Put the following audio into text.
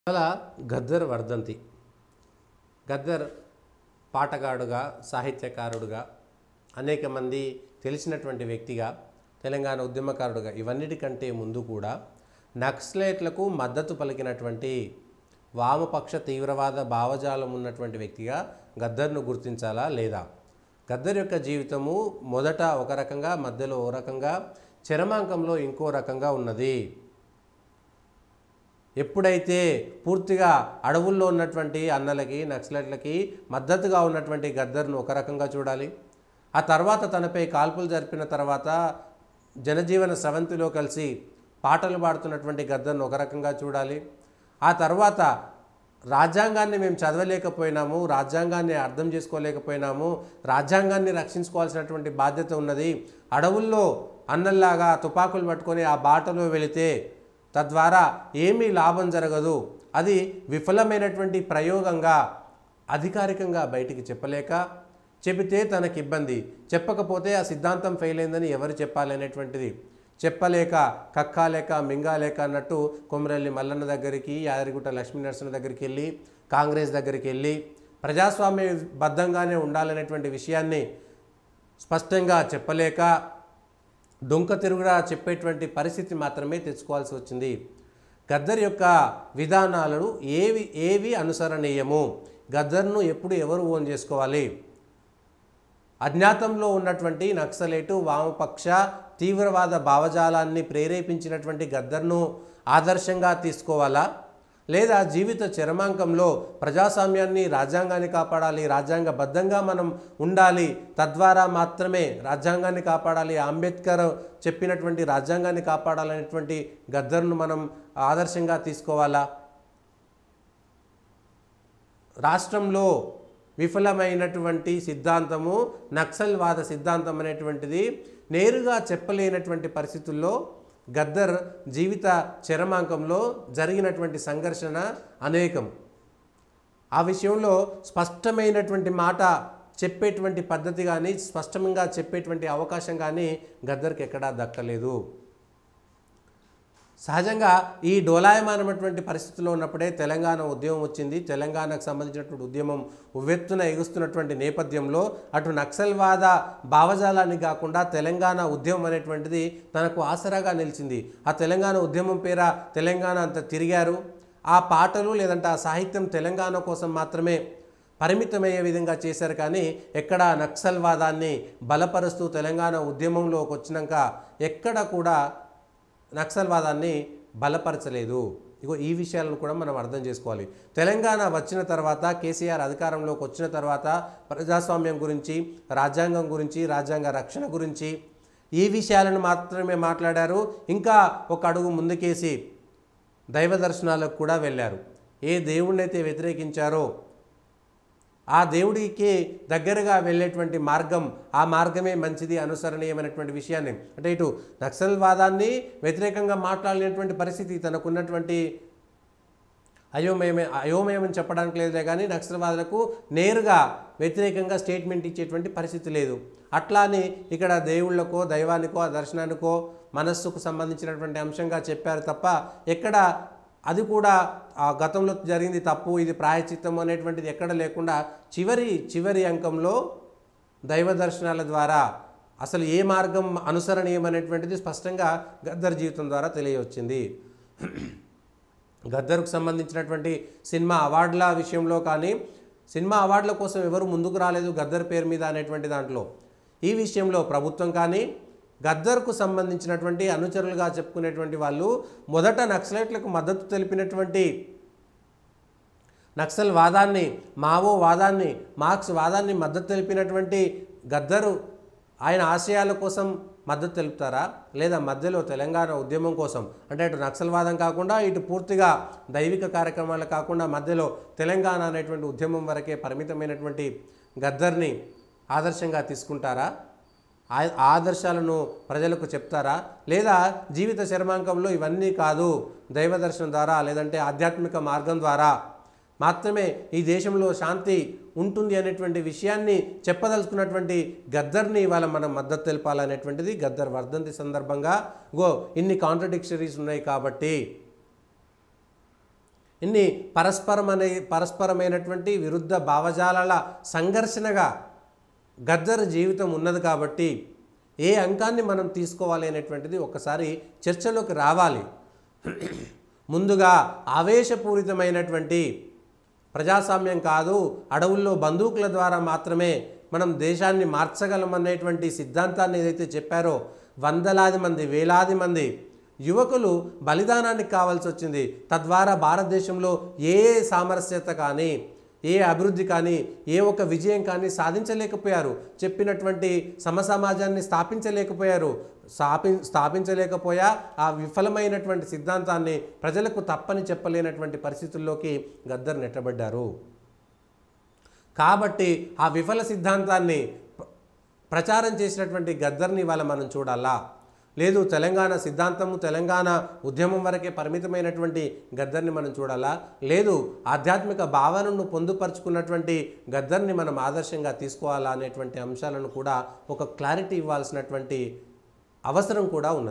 అలా గద్దర్ వర్ధంతి గద్దర్ పాటగాడుగా సాహిత్యకారుడుగా అనేక మంది తెలిసినటువంటి వ్యక్తిగా తెలంగాణ ఉద్యమకారుడుగా ఇవన్నిటికంటే ముందు కూడా నక్సలైట్లకు మద్దతు పలికినటువంటి వామపక్ష తీవ్రవాద భావజాలం ఉన్నటువంటి వ్యక్తిగా గద్దర్ను గుర్తించాలా లేదా గద్దర్ యొక్క జీవితము మొదట ఒక రకంగా మధ్యలో ఓ రకంగా చరమాంకంలో ఇంకో రకంగా ఉన్నది ఎప్పుడైతే పూర్తిగా అడవుల్లో ఉన్నటువంటి అన్నలకి నక్సలైట్లకి మద్దతుగా ఉన్నటువంటి గద్దర్ను ఒక రకంగా చూడాలి ఆ తర్వాత తనపై కాల్పులు జరిపిన తర్వాత జనజీవన స్రవంతిలో కలిసి పాటలు పాడుతున్నటువంటి గద్దర్ను ఒక రకంగా చూడాలి ఆ తర్వాత రాజ్యాంగాన్ని మేము చదవలేకపోయినాము రాజ్యాంగాన్ని అర్థం చేసుకోలేకపోయినాము రాజ్యాంగాన్ని రక్షించుకోవాల్సినటువంటి బాధ్యత ఉన్నది అడవుల్లో అన్నల్లాగా తుపాకులు పట్టుకొని ఆ బాటలో వెళితే తద్వారా ఏమీ లాభం జరగదు అది విఫలమైనటువంటి ప్రయోగంగా అధికారికంగా బయటికి చెప్పలేక చెబితే తనకి ఇబ్బంది చెప్పకపోతే ఆ సిద్ధాంతం ఫెయిల్ అయిందని ఎవరు చెప్పాలి అనేటువంటిది చెప్పలేక కక్కాలేక మింగాలేక అన్నట్టు కొమరల్లి మల్లన్న దగ్గరికి యాదగిరిగుట్ట లక్ష్మీ నరసింహ దగ్గరికి వెళ్ళి కాంగ్రెస్ దగ్గరికి వెళ్ళి ప్రజాస్వామ్యబద్ధంగానే ఉండాలనేటువంటి విషయాన్ని స్పష్టంగా చెప్పలేక డొంక తిరుగుడా చెప్పేటువంటి పరిస్థితి మాత్రమే తెచ్చుకోవాల్సి వచ్చింది గద్దర్ యొక్క విధానాలను ఏవి ఏవి అనుసరణీయము గద్దర్ను ఎప్పుడు ఎవరు ఓన్ చేసుకోవాలి అజ్ఞాతంలో ఉన్నటువంటి నక్సలేటు వామపక్ష తీవ్రవాద భావజాలాన్ని ప్రేరేపించినటువంటి గద్దర్ను ఆదర్శంగా తీసుకోవాలా లేదా జీవిత చరమాంకంలో ప్రజాస్వామ్యాన్ని రాజ్యాంగాన్ని కాపాడాలి రాజ్యాంగబద్ధంగా మనం ఉండాలి తద్వారా మాత్రమే రాజ్యాంగాన్ని కాపాడాలి అంబేద్కర్ చెప్పినటువంటి రాజ్యాంగాన్ని కాపాడాలనేటువంటి గద్దర్ను మనం ఆదర్శంగా తీసుకోవాలా రాష్ట్రంలో విఫలమైనటువంటి సిద్ధాంతము నక్సల్వాద సిద్ధాంతం అనేటువంటిది నేరుగా చెప్పలేనటువంటి పరిస్థితుల్లో గద్దర్ జీవిత చరమాంకంలో జరిగినటువంటి సంఘర్షణ అనేకం ఆ విషయంలో స్పష్టమైనటువంటి మాట చెప్పేటువంటి పద్ధతి కానీ స్పష్టంగా చెప్పేటువంటి అవకాశం కానీ గద్దర్కి ఎక్కడా దక్కలేదు సహజంగా ఈ డోలాయమానమైనటువంటి పరిస్థితుల్లో ఉన్నప్పుడే తెలంగాణ ఉద్యమం వచ్చింది తెలంగాణకు సంబంధించినటువంటి ఉద్యమం ఉవ్వెత్తున ఎగుస్తున్నటువంటి నేపథ్యంలో అటు నక్సల్వాద భావజాలాన్ని కాకుండా తెలంగాణ ఉద్యమం అనేటువంటిది తనకు ఆసరాగా నిలిచింది ఆ తెలంగాణ ఉద్యమం పేర తెలంగాణ అంత తిరిగారు ఆ పాటలు లేదంటే ఆ సాహిత్యం తెలంగాణ కోసం మాత్రమే పరిమితమయ్యే విధంగా చేశారు కానీ ఎక్కడ నక్సల్వాదాన్ని బలపరుస్తూ తెలంగాణ ఉద్యమంలోకి వచ్చినాక ఎక్కడ కూడా నక్సల్వాదాన్ని బలపరచలేదు ఇగో ఈ విషయాలను కూడా మనం అర్థం చేసుకోవాలి తెలంగాణ వచ్చిన తర్వాత కేసీఆర్ అధికారంలోకి వచ్చిన తర్వాత ప్రజాస్వామ్యం గురించి రాజ్యాంగం గురించి రాజ్యాంగ రక్షణ గురించి ఈ విషయాలను మాత్రమే మాట్లాడారు ఇంకా ఒక అడుగు ముందుకేసి దైవ దర్శనాలకు కూడా వెళ్ళారు ఏ దేవుణ్ణైతే వ్యతిరేకించారో ఆ దేవుడికి దగ్గరగా వెళ్ళేటువంటి మార్గం ఆ మార్గమే మంచిది అనుసరణీయమైనటువంటి విషయాన్ని అంటే ఇటు నక్సల్వాదాన్ని వ్యతిరేకంగా మాట్లాడినటువంటి పరిస్థితి తనకున్నటువంటి అయోమయమే అయోమయమని చెప్పడానికి లేదులే కానీ నక్సల్వాదులకు నేరుగా వ్యతిరేకంగా స్టేట్మెంట్ ఇచ్చేటువంటి పరిస్థితి లేదు అట్లా అని ఇక్కడ దేవుళ్ళకో దైవానికో ఆ దర్శనానికో మనస్సుకు సంబంధించినటువంటి అంశంగా చెప్పారు తప్ప ఎక్కడ అది కూడా ఆ గతంలో జరిగింది తప్పు ఇది ప్రాయచిత్తం అనేటువంటిది ఎక్కడ లేకుండా చివరి చివరి అంకంలో దైవ దర్శనాల ద్వారా అసలు ఏ మార్గం అనుసరణీయమనేటువంటిది స్పష్టంగా గద్దర్ జీవితం ద్వారా తెలియవచ్చింది గద్దర్కు సంబంధించినటువంటి సినిమా అవార్డుల విషయంలో కానీ సినిమా అవార్డుల కోసం ఎవరు ముందుకు రాలేదు గద్దర్ పేరు మీద అనేటువంటి దాంట్లో ఈ విషయంలో ప్రభుత్వం కానీ గద్దర్కు సంబంధించినటువంటి అనుచరులుగా చెప్పుకునేటువంటి వాళ్ళు మొదట నక్సలైట్లకు మద్దతు తెలిపినటువంటి నక్సల్ వాదాన్ని మావో వాదాన్ని మార్క్స్ వాదాన్ని మద్దతు తెలిపినటువంటి గద్దరు ఆయన ఆశయాల కోసం మద్దతు తెలుపుతారా లేదా మధ్యలో తెలంగాణ ఉద్యమం కోసం అంటే అటు నక్సల్వాదం కాకుండా ఇటు పూర్తిగా దైవిక కార్యక్రమాలు కాకుండా మధ్యలో తెలంగాణ అనేటువంటి ఉద్యమం వరకే పరిమితమైనటువంటి గద్దర్ని ఆదర్శంగా తీసుకుంటారా ఆ- ఆ ఆదర్శాలను ప్రజలకు చెప్తారా లేదా జీవిత చర్మాంకంలో ఇవన్నీ కాదు దైవ దర్శనం ద్వారా లేదంటే ఆధ్యాత్మిక మార్గం ద్వారా మాత్రమే ఈ దేశంలో శాంతి ఉంటుంది అనేటువంటి విషయాన్ని చెప్పదలుచుకున్నటువంటి గద్దర్ని ఇవాళ మనం మద్దతు తెలపాలనేటువంటిది గద్దర్ వర్ధంతి సందర్భంగా గో ఇన్ని కాంట్రడిక్షరీస్ ఉన్నాయి కాబట్టి ఇన్ని పరస్పరమనే పరస్పరమైనటువంటి విరుద్ధ భావజాలాల సంఘర్షణగా గద్దర్ జీవితం ఉన్నది కాబట్టి ఏ అంకాన్ని మనం తీసుకోవాలి అనేటువంటిది ఒకసారి చర్చలోకి రావాలి ముందుగా ఆవేశపూరితమైనటువంటి ప్రజాస్వామ్యం కాదు అడవుల్లో బందూకుల ద్వారా మాత్రమే మనం దేశాన్ని మార్చగలం అనేటువంటి సిద్ధాంతాన్ని ఏదైతే చెప్పారో వందలాది మంది వేలాది మంది యువకులు బలిదానానికి కావాల్సి వచ్చింది తద్వారా భారతదేశంలో ఏ సామరస్యత కానీ ఏ అభివృద్ధి కానీ ఏ ఒక్క విజయం కానీ సాధించలేకపోయారు చెప్పినటువంటి సమసమాజాన్ని స్థాపించలేకపోయారు స్థాపి స్థాపించలేకపోయా ఆ విఫలమైనటువంటి సిద్ధాంతాన్ని ప్రజలకు తప్పని చెప్పలేనటువంటి పరిస్థితుల్లోకి గద్దర్ నెట్టబడ్డారు కాబట్టి ఆ విఫల సిద్ధాంతాన్ని ప్ర- ప్రచారం చేసినటువంటి గద్దర్ని ఇవాళ మనం చూడాలా లేదు తెలంగాణ సిద్ధాంతము తెలంగాణ ఉద్యమం వరకే పరిమితమైనటువంటి గద్దర్ని మనం చూడాలా లేదు ఆధ్యాత్మిక భావనను పొందుపరుచుకున్నటువంటి గద్దర్ని మనం ఆదర్శంగా తీసుకోవాలా అనేటువంటి అంశాలను కూడా ఒక క్లారిటీ ఇవ్వాల్సినటువంటి అవసరం కూడా ఉన్నది